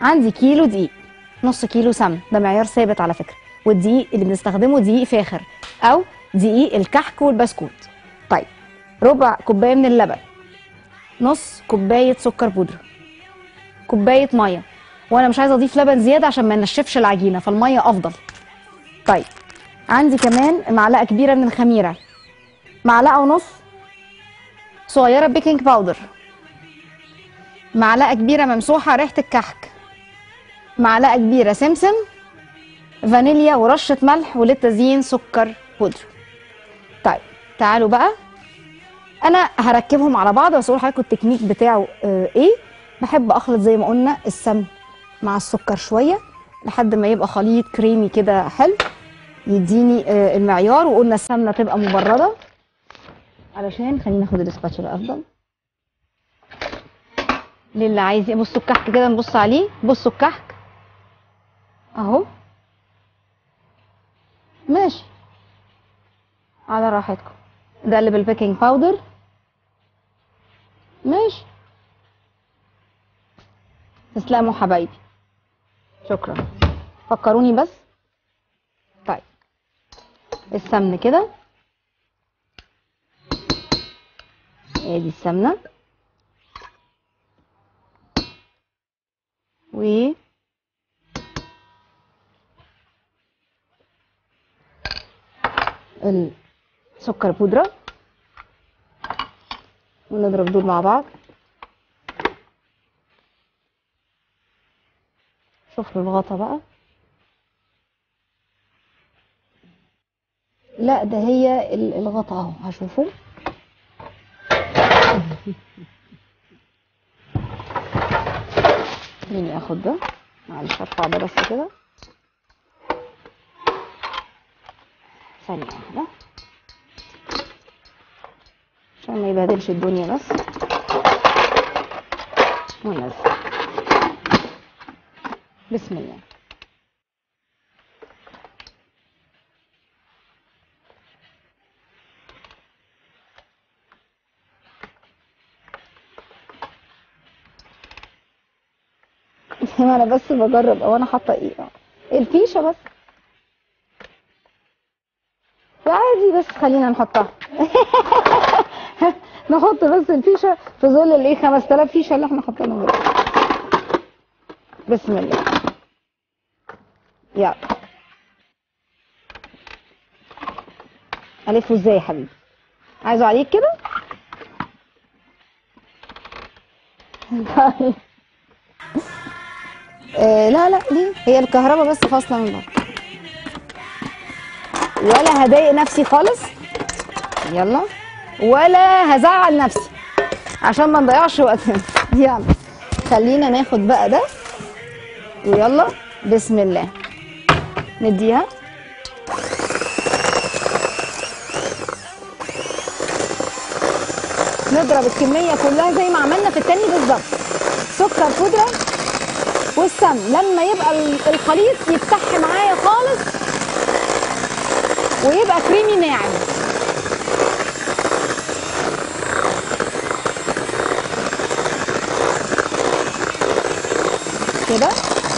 عندي كيلو دقيق نص كيلو سمن ده معيار ثابت على فكره والدقيق اللي بنستخدمه دقيق فاخر او دقيق الكحك والبسكوت طيب ربع كوبايه من اللبن نص كوبايه سكر بودره كوبايه ميه وانا مش عايزه اضيف لبن زياده عشان ما ينشفش العجينه فالميه افضل طيب عندي كمان معلقه كبيره من الخميره معلقه ونص صغيره بيكنج باودر معلقه كبيره ممسوحه ريحه الكحك معلقه كبيره سمسم فانيليا ورشه ملح وللتزيين سكر بودره طيب تعالوا بقى انا هركبهم على بعض بس اقول لحضراتكم التكنيك بتاعه آه ايه بحب اخلط زي ما قلنا السمن مع السكر شويه لحد ما يبقى خليط كريمي كده حلو يديني آه المعيار وقلنا السمنه تبقى مبرده علشان خلينا ناخد الاسباتشولا افضل للي عايز بصوا الكحك كده نبص عليه بصوا الكحك اهو ماشي على راحتكم ده اللي بالبيكنج باودر ماشي تسلموا حبايبي شكرا فكروني بس طيب السمن كده ادي السمنه و السكر بودرة ونضرب دول مع بعض شوف له الغطا بقى لا ده هي ال- الغطا اهو هشوفه خليني اخد ده معلش ارفع ده بس كده ثانية واحدة عشان ما يبهدلش الدنيا بس وننزل بسم الله ما انا بس بجرب او انا حاطه ايه آه. الفيشه بس عادي بس خلينا نحطها نحط بس الفيشه في ظل الايه 5000 فيشه اللي احنا حاطينهم دول بسم الله يلا الفه ازاي يا حبيبي عايزه عليك كده طيب آه لا لا ليه هي الكهرباء بس فاصله من بره ولا هضايق نفسي خالص يلا ولا هزعل نفسي عشان ما نضيعش وقتنا يلا خلينا ناخد بقى ده ويلا بسم الله نديها نضرب الكميه كلها زي ما عملنا في التاني بالظبط سكر بودره والسمن لما يبقى ال- الخليط يفتح معايا خالص ويبقى كريمي ناعم كده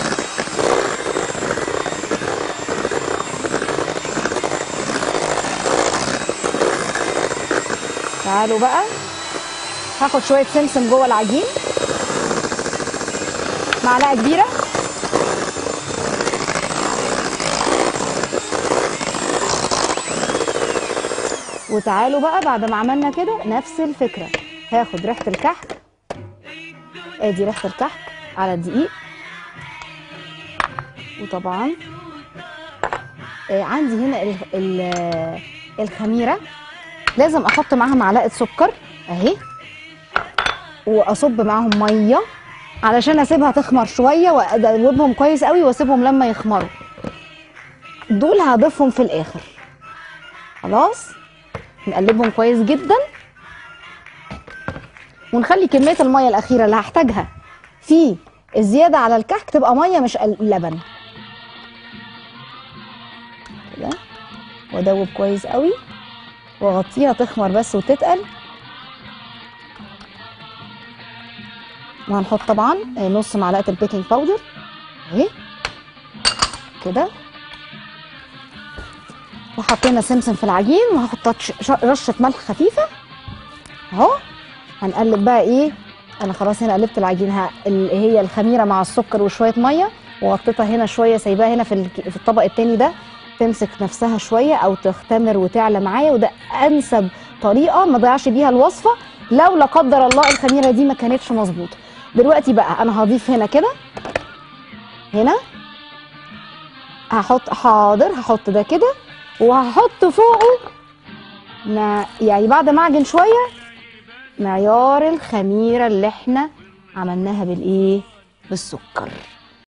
تعالوا بقى هاخد شويه سمسم جوه العجين معلقه كبيره وتعالوا بقى بعد ما عملنا كده نفس الفكره هاخد ريحه الكحك ادي ريحه الكحك على الدقيق وطبعا آه، عندي هنا ال- ال- الخميره لازم احط معاها معلقه سكر اهي واصب معاهم ميه علشان اسيبها تخمر شويه وادوبهم كويس قوي واسيبهم لما يخمروا دول هضيفهم في الاخر خلاص نقلبهم كويس جدا ونخلي كميه الميه الاخيره اللي هحتاجها في الزياده على الكحك تبقى ميه مش ال- لبن كده وادوب كويس قوي واغطيها تخمر بس وتتقل وهنحط طبعا نص معلقه البيكنج باودر اهي كده وحطينا سمسم في العجين وهاخد تاتش- ش- رشه ملح خفيفه اهو هنقلب بقى ايه انا خلاص هنا قلبت العجين ها اللي هي الخميره مع السكر وشويه ميه وغطيتها هنا شويه سايباها هنا في الك- في الطبق التاني ده تمسك نفسها شويه او تختمر وتعلى معايا وده انسب طريقه ما ضيعش بيها الوصفه لو لا قدر الله الخميره دي ما كانتش مظبوطه دلوقتي بقى انا هضيف هنا كده هنا هحط حاضر هحط ده كده وهحط فوقه مع يعني بعد ما اعجن شويه معيار الخميره اللي احنا عملناها بالايه بالسكر